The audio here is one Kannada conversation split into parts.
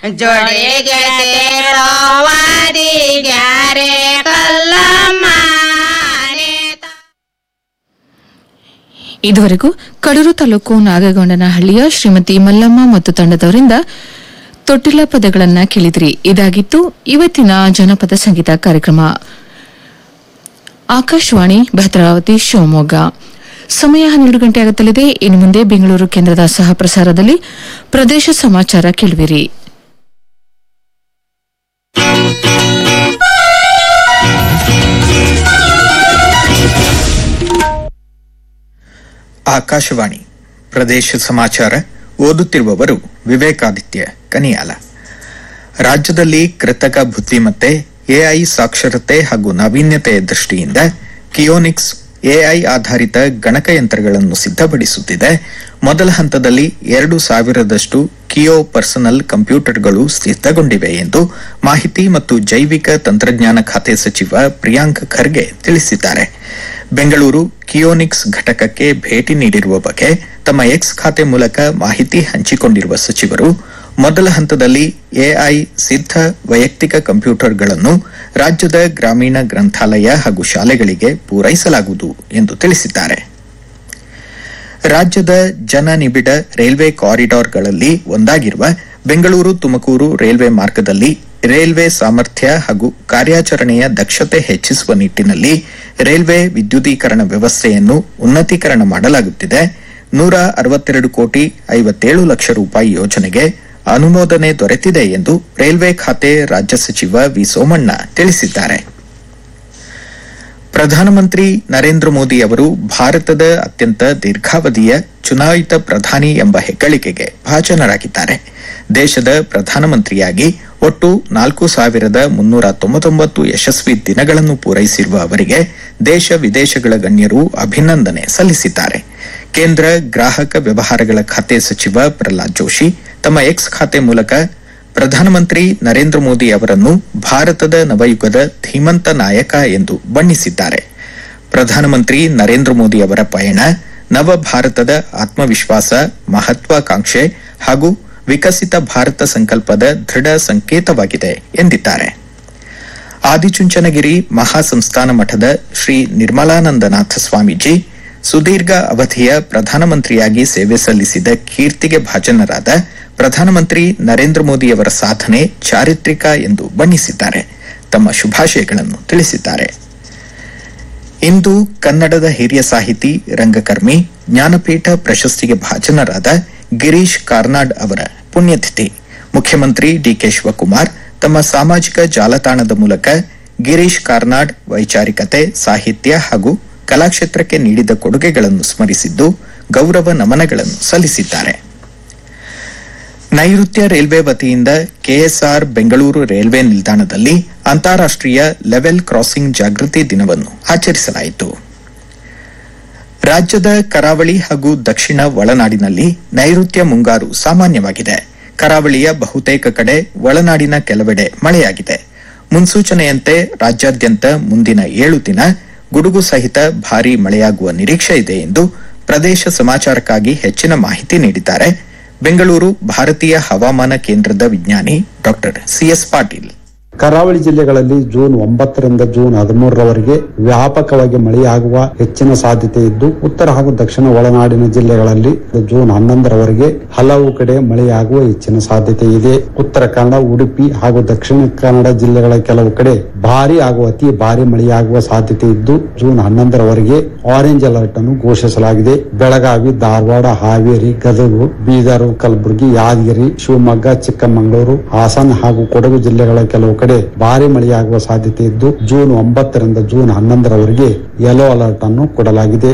ಜೋಡಿ ಗೆಳತಿಯರೋ ವಾದಿಗ್ಯಾರೆ ಕಲ್ಲಮ್ಮ ಇದುವರೆಗೂ ಕಡೂರು ತಾಲೂಕು ನಾಗಗೊಂಡನಹಳ್ಳಿಯ ಶ್ರೀಮತಿ ಮಲ್ಲಮ್ಮ ಮತ್ತು ತಂಡದವರಿಂದ ತೊಟ್ಟಿಲ ಪದಗಳನ್ನ ಕೇಳಿದ್ರಿ ಇದಾಗಿತ್ತು ಇವತ್ತಿನ ಜನಪದ ಸಂಗೀತ ಕಾರ್ಯಕ್ರಮ ಆಕಾಶವಾಣಿ ಭದ್ರಾವತಿ ಶಿವಮೊಗ್ಗ ಸಮಯ ಹನ್ನೆರಡು ಗಂಟೆ ಆಗುತ್ತಲಿದೆ ಇನ್ನು ಮುಂದೆ ಬೆಂಗಳೂರು ಕೇಂದ್ರದ ಸಹ ಪ್ರಸಾರದಲ್ಲಿ ಪ್ರದೇಶ ಸಮಾಚಾರ ಕೇಳುವಿರಿ ಆಕಾಶವಾಣಿ ಪ್ರದೇಶ ಸಮಾಚಾರ ಓದುತ್ತಿರುವವರು ವಿವೇಕಾದಿತ್ಯ ಕನಿಯಾಲ ರಾಜ್ಯದಲ್ಲಿ ಕೃತಕ ಬುದ್ಧಿಮತ್ತೆ ಎಐ ಸಾಕ್ಷರತೆ ಹಾಗೂ ನಾವೀನ್ಯತೆಯ ದೃಷ್ಟಿಯಿಂದ ಕಿಯೋನಿಕ್ಸ್ ಎಐ ಆಧಾರಿತ ಗಣಕಯಂತ್ರಗಳನ್ನು ಸಿದ್ಧಪಡಿಸುತ್ತಿದೆ ಮೊದಲ ಹಂತದಲ್ಲಿ ಎರಡು ಸಾವಿರದಷ್ಟು ಕಿಯೋ ಪರ್ಸನಲ್ ಕಂಪ್ಯೂಟರ್ಗಳು ಸಿದ್ಧಗೊಂಡಿವೆ ಎಂದು ಮಾಹಿತಿ ಮತ್ತು ಜೈವಿಕ ತಂತ್ರಜ್ಞಾನ ಖಾತೆ ಸಚಿವ ಪ್ರಿಯಾಂಕ್ ಖರ್ಗೆ ತಿಳಿಸಿದ್ದಾರೆ ಬೆಂಗಳೂರು ಕಿಯೋನಿಕ್ಸ್ ಘಟಕಕ್ಕೆ ಭೇಟಿ ನೀಡಿರುವ ಬಗ್ಗೆ ತಮ್ಮ ಎಕ್ಸ್ ಖಾತೆ ಮೂಲಕ ಮಾಹಿತಿ ಹಂಚಿಕೊಂಡಿರುವ ಸಚಿವರು ಮೊದಲ ಹಂತದಲ್ಲಿ ಎಐ ಸಿದ್ಧ ವೈಯಕ್ತಿಕ ಕಂಪ್ಯೂಟರ್ಗಳನ್ನು ರಾಜ್ಯದ ಗ್ರಾಮೀಣ ಗ್ರಂಥಾಲಯ ಹಾಗೂ ಶಾಲೆಗಳಿಗೆ ಪೂರೈಸಲಾಗುವುದು ಎಂದು ತಿಳಿಸಿದ್ದಾರೆ ರಾಜ್ಯದ ಜನನಿಬಿಡ ರೈಲ್ವೆ ಕಾರಿಡಾರ್ಗಳಲ್ಲಿ ಒಂದಾಗಿರುವ ಬೆಂಗಳೂರು ತುಮಕೂರು ರೈಲ್ವೆ ಮಾರ್ಗದಲ್ಲಿ ರೈಲ್ವೆ ಸಾಮರ್ಥ್ಯ ಹಾಗೂ ಕಾರ್ಯಾಚರಣೆಯ ದಕ್ಷತೆ ಹೆಚ್ಚಿಸುವ ನಿಟ್ಟಿನಲ್ಲಿ ರೈಲ್ವೆ ವಿದ್ಯುದೀಕರಣ ವ್ಯವಸ್ಥೆಯನ್ನು ಉನ್ನತೀಕರಣ ಮಾಡಲಾಗುತ್ತಿದೆ ನೂರ ಅರವತ್ತೆರಡು ಕೋಟಿ ಐವತ್ತೇಳು ಲಕ್ಷ ರೂಪಾಯಿ ಯೋಜನೆಗೆ ಅನುಮೋದನೆ ದೊರೆತಿದೆ ಎಂದು ರೈಲ್ವೆ ಖಾತೆ ರಾಜ್ಯ ಸಚಿವ ವಿ ಸೋಮಣ್ಣ ತಿಳಿಸಿದ್ದಾರೆ ಪ್ರಧಾನಮಂತ್ರಿ ನರೇಂದ್ರ ಮೋದಿ ಅವರು ಭಾರತದ ಅತ್ಯಂತ ದೀರ್ಘಾವಧಿಯ ಚುನಾಯಿತ ಪ್ರಧಾನಿ ಎಂಬ ಹೆಗ್ಗಳಿಕೆಗೆ ಭಾಜನರಾಗಿದ್ದಾರೆ ದೇಶದ ಪ್ರಧಾನಮಂತ್ರಿಯಾಗಿ ಒಟ್ಟು ನಾಲ್ಕು ಸಾವಿರದ ಮುನ್ನೂರ ತೊಂಬತ್ತೊಂಬತ್ತು ಯಶಸ್ವಿ ದಿನಗಳನ್ನು ಪೂರೈಸಿರುವ ಅವರಿಗೆ ದೇಶ ವಿದೇಶಗಳ ಗಣ್ಯರು ಅಭಿನಂದನೆ ಸಲ್ಲಿಸಿದ್ದಾರೆ ಕೇಂದ್ರ ಗ್ರಾಹಕ ವ್ಯವಹಾರಗಳ ಖಾತೆ ಸಚಿವ ಪ್ರಹ್ಲಾದ್ ಜೋಶಿ ತಮ್ಮ ಎಕ್ಸ್ ಖಾತೆ ಮೂಲಕ ಪ್ರಧಾನಮಂತ್ರಿ ನರೇಂದ್ರ ಮೋದಿ ಅವರನ್ನು ಭಾರತದ ನವಯುಗದ ಧೀಮಂತ ನಾಯಕ ಎಂದು ಬಣ್ಣಿಸಿದ್ದಾರೆ ಪ್ರಧಾನಮಂತ್ರಿ ನರೇಂದ್ರ ಮೋದಿ ಅವರ ಪಯಣ ನವ ಭಾರತದ ಆತ್ಮವಿಶ್ವಾಸ ಮಹತ್ವಾಕಾಂಕ್ಷೆ ಹಾಗೂ ವಿಕಸಿತ ಭಾರತ ಸಂಕಲ್ಪದ ದೃಢ ಸಂಕೇತವಾಗಿದೆ ಎಂದಿದ್ದಾರೆ ಆದಿಚುಂಚನಗಿರಿ ಮಹಾಸಂಸ್ಥಾನ ಮಠದ ಶ್ರೀ ನಿರ್ಮಲಾನಂದನಾಥ ಸ್ವಾಮೀಜಿ ಸುದೀರ್ಘ ಅವಧಿಯ ಪ್ರಧಾನಮಂತ್ರಿಯಾಗಿ ಸೇವೆ ಸಲ್ಲಿಸಿದ ಕೀರ್ತಿಗೆ ಭಾಜನರಾದ ಪ್ರಧಾನಮಂತ್ರಿ ನರೇಂದ್ರ ಮೋದಿಯವರ ಸಾಧನೆ ಚಾರಿತ್ರಿಕ ಎಂದು ಬಣ್ಣಿಸಿದ್ದಾರೆ ತಮ್ಮ ಶುಭಾಶಯಗಳನ್ನು ತಿಳಿಸಿದ್ದಾರೆ ಇಂದು ಕನ್ನಡದ ಹಿರಿಯ ಸಾಹಿತಿ ರಂಗಕರ್ಮಿ ಜ್ಞಾನಪೀಠ ಪ್ರಶಸ್ತಿಗೆ ಭಾಜನರಾದ ಗಿರೀಶ್ ಕಾರ್ನಾಡ್ ಅವರ ಪುಣ್ಯತಿಥಿ ಮುಖ್ಯಮಂತ್ರಿ ಡಿಕೆ ಶಿವಕುಮಾರ್ ತಮ್ಮ ಸಾಮಾಜಿಕ ಜಾಲತಾಣದ ಮೂಲಕ ಗಿರೀಶ್ ಕಾರ್ನಾಡ್ ವೈಚಾರಿಕತೆ ಸಾಹಿತ್ಯ ಹಾಗೂ ಕಲಾಕ್ಷೇತ್ರಕ್ಕೆ ನೀಡಿದ ಕೊಡುಗೆಗಳನ್ನು ಸ್ಮರಿಸಿದ್ದು ಗೌರವ ನಮನಗಳನ್ನು ಸಲ್ಲಿಸಿದ್ದಾರೆ ನೈಋತ್ಯ ರೈಲ್ವೆ ವತಿಯಿಂದ ಕೆಎಸ್ಆರ್ ಬೆಂಗಳೂರು ರೈಲ್ವೆ ನಿಲ್ದಾಣದಲ್ಲಿ ಅಂತಾರಾಷ್ಟೀಯ ಲೆವೆಲ್ ಕ್ರಾಸಿಂಗ್ ಜಾಗೃತಿ ದಿನವನ್ನು ಆಚರಿಸಲಾಯಿತು ರಾಜ್ಯದ ಕರಾವಳಿ ಹಾಗೂ ದಕ್ಷಿಣ ಒಳನಾಡಿನಲ್ಲಿ ನೈಋತ್ಯ ಮುಂಗಾರು ಸಾಮಾನ್ಯವಾಗಿದೆ ಕರಾವಳಿಯ ಬಹುತೇಕ ಕಡೆ ಒಳನಾಡಿನ ಕೆಲವೆಡೆ ಮಳೆಯಾಗಿದೆ ಮುನ್ಸೂಚನೆಯಂತೆ ರಾಜ್ಯಾದ್ಯಂತ ಮುಂದಿನ ಏಳು ದಿನ ಗುಡುಗು ಸಹಿತ ಭಾರೀ ಮಳೆಯಾಗುವ ನಿರೀಕ್ಷೆ ಇದೆ ಎಂದು ಪ್ರದೇಶ ಸಮಾಚಾರಕ್ಕಾಗಿ ಹೆಚ್ಚಿನ ಮಾಹಿತಿ ನೀಡಿದ್ದಾರೆ ಬೆಂಗಳೂರು ಭಾರತೀಯ ಹವಾಮಾನ ಕೇಂದ್ರದ ವಿಜ್ಞಾನಿ ಡಾಕ್ಟರ್ ಸಿಎಸ್ ಪಾಟೀಲ್ ಕರಾವಳಿ ಜಿಲ್ಲೆಗಳಲ್ಲಿ ಜೂನ್ ಒಂಬತ್ತರಿಂದ ಜೂನ್ ಹದಿಮೂರರವರೆಗೆ ವ್ಯಾಪಕವಾಗಿ ಮಳೆಯಾಗುವ ಹೆಚ್ಚಿನ ಸಾಧ್ಯತೆ ಇದ್ದು ಉತ್ತರ ಹಾಗೂ ದಕ್ಷಿಣ ಒಳನಾಡಿನ ಜಿಲ್ಲೆಗಳಲ್ಲಿ ಜೂನ್ ಹನ್ನೊಂದರವರೆಗೆ ಹಲವು ಕಡೆ ಮಳೆಯಾಗುವ ಹೆಚ್ಚಿನ ಸಾಧ್ಯತೆ ಇದೆ ಉತ್ತರ ಕನ್ನಡ ಉಡುಪಿ ಹಾಗೂ ದಕ್ಷಿಣ ಕನ್ನಡ ಜಿಲ್ಲೆಗಳ ಕೆಲವು ಕಡೆ ಭಾರಿ ಹಾಗೂ ಅತಿ ಭಾರಿ ಮಳೆಯಾಗುವ ಸಾಧ್ಯತೆ ಇದ್ದು ಜೂನ್ ಹನ್ನೊಂದರವರೆಗೆ ಆರೆಂಜ್ ಅಲರ್ಟ್ ಅನ್ನು ಘೋಷಿಸಲಾಗಿದೆ ಬೆಳಗಾವಿ ಧಾರವಾಡ ಹಾವೇರಿ ಗದಗ ಬೀದರ್ ಕಲಬುರಗಿ ಯಾದಗಿರಿ ಶಿವಮೊಗ್ಗ ಚಿಕ್ಕಮಗಳೂರು ಹಾಸನ ಹಾಗೂ ಕೊಡಗು ಜಿಲ್ಲೆಗಳ ಕೆಲವು ಕಡೆ ಭಾರಿ ಮಳೆಯಾಗುವ ಸಾಧ್ಯತೆ ಇದ್ದು ಜೂನ್ ಒಂಬತ್ತರಿಂದ ಜೂನ್ ಹನ್ನೊಂದರವರೆಗೆ ಯೆಲ್ಲೋ ಅಲರ್ಟ್ ಅನ್ನು ಕೊಡಲಾಗಿದೆ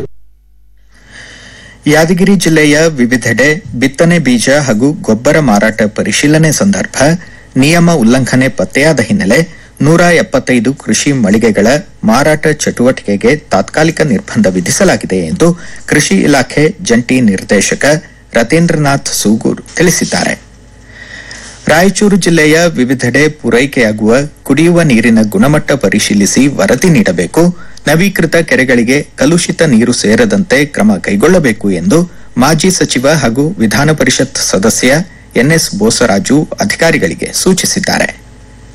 ಯಾದಗಿರಿ ಜಿಲ್ಲೆಯ ವಿವಿಧೆಡೆ ಬಿತ್ತನೆ ಬೀಜ ಹಾಗೂ ಗೊಬ್ಬರ ಮಾರಾಟ ಪರಿಶೀಲನೆ ಸಂದರ್ಭ ನಿಯಮ ಉಲ್ಲಂಘನೆ ಪತ್ತೆಯಾದ ಹಿನ್ನೆಲೆ ನೂರ ಎಪ್ಪತ್ತೈದು ಕೃಷಿ ಮಳಿಗೆಗಳ ಮಾರಾಟ ಚಟುವಟಿಕೆಗೆ ತಾತ್ಕಾಲಿಕ ನಿರ್ಬಂಧ ವಿಧಿಸಲಾಗಿದೆ ಎಂದು ಕೃಷಿ ಇಲಾಖೆ ಜಂಟಿ ನಿರ್ದೇಶಕ ರತೇಂದ್ರನಾಥ್ ಸೂಗೂರ್ ತಿಳಿಸಿದ್ದಾರೆ ರಾಯಚೂರು ಜಿಲ್ಲೆಯ ವಿವಿಧೆಡೆ ಪೂರೈಕೆಯಾಗುವ ಕುಡಿಯುವ ನೀರಿನ ಗುಣಮಟ್ಟ ಪರಿಶೀಲಿಸಿ ವರದಿ ನೀಡಬೇಕು ನವೀಕೃತ ಕೆರೆಗಳಿಗೆ ಕಲುಷಿತ ನೀರು ಸೇರದಂತೆ ಕ್ರಮ ಕೈಗೊಳ್ಳಬೇಕು ಎಂದು ಮಾಜಿ ಸಚಿವ ಹಾಗೂ ವಿಧಾನ ಪರಿಷತ್ ಸದಸ್ಯ ಎನ್ಎಸ್ ಬೋಸರಾಜು ಅಧಿಕಾರಿಗಳಿಗೆ ಸೂಚಿಸಿದ್ದಾರೆ